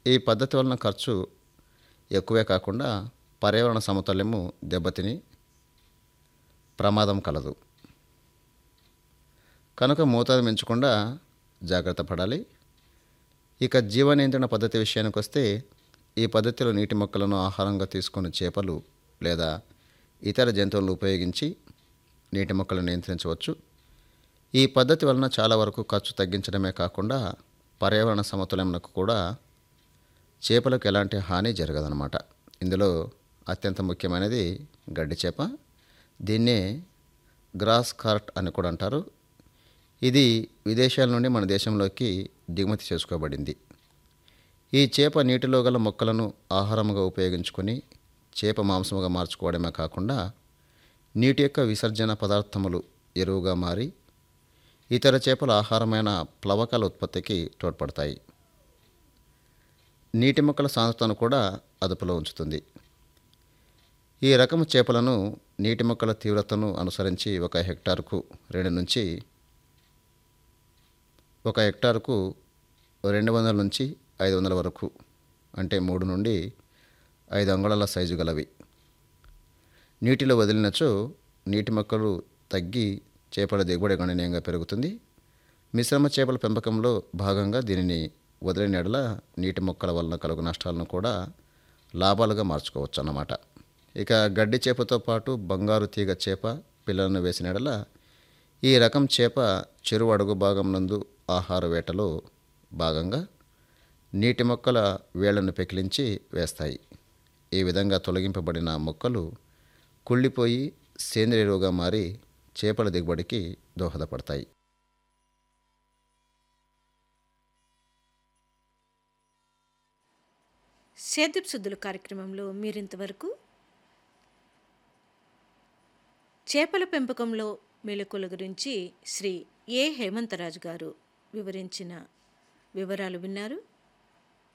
ఈ పద్ధతి వలన ఖర్చు ఎక్కువే కాకుండా పర్యావరణ సమతుల్యము దెబ్బతిని ప్రమాదం కలదు కనుక మోతాదు మించకుండా జాగ్రత్త పడాలి ఇక జీవ నియంత్రణ పద్ధతి విషయానికి వస్తే ఈ పద్ధతిలో నీటి మొక్కలను ఆహారంగా తీసుకుని చేపలు లేదా ఇతర జంతువులను ఉపయోగించి నీటి మొక్కలను నియంత్రించవచ్చు ఈ పద్ధతి వలన చాలా వరకు ఖర్చు తగ్గించడమే కాకుండా పర్యావరణ సమతుల్యమునకు కూడా చేపలకు ఎలాంటి హాని జరగదన్నమాట ఇందులో అత్యంత ముఖ్యమైనది గడ్డి చేప దీన్నే గ్రాస్ కార్ట్ అని కూడా అంటారు ఇది విదేశాల నుండి మన దేశంలోకి దిగుమతి చేసుకోబడింది ఈ చేప నీటిలో గల మొక్కలను ఆహారముగా ఉపయోగించుకొని చేప మాంసముగా మార్చుకోవడమే కాకుండా నీటి యొక్క విసర్జన పదార్థములు ఎరువుగా మారి ఇతర చేపల ఆహారమైన ప్లవకాల ఉత్పత్తికి తోడ్పడతాయి నీటి మొక్కల సాంద్రతను కూడా అదుపులో ఉంచుతుంది ఈ రకము చేపలను నీటి మొక్కల తీవ్రతను అనుసరించి ఒక హెక్టార్కు రెండు నుంచి ఒక హెక్టార్కు రెండు వందల నుంచి ఐదు వందల వరకు అంటే మూడు నుండి ఐదు అంగుళాల సైజు గలవి నీటిలో వదిలినచో నీటి మొక్కలు తగ్గి చేపల దిగుబడి గణనీయంగా పెరుగుతుంది మిశ్రమ చేపల పెంపకంలో భాగంగా దీనిని వదిలిన ఎడల నీటి మొక్కల వలన కలుగు నష్టాలను కూడా లాభాలుగా మార్చుకోవచ్చు అన్నమాట ఇక గడ్డి చేపతో పాటు బంగారు తీగ చేప పిల్లలను వేసిన ఎడల ఈ రకం చేప చెరువు అడుగు భాగం నందు ఆహార వేటలో భాగంగా నీటి మొక్కల వేళ్లను పెకిలించి వేస్తాయి ఈ విధంగా తొలగింపబడిన మొక్కలు కుళ్ళిపోయి సేంద్రియ ఎరువుగా మారి చేపల దిగుబడికి దోహదపడతాయి సేద్యపు శుద్ధుల కార్యక్రమంలో మీరింతవరకు చేపల పెంపకంలో మెలకుల గురించి శ్రీ ఏ హేమంతరాజు గారు వివరించిన వివరాలు విన్నారు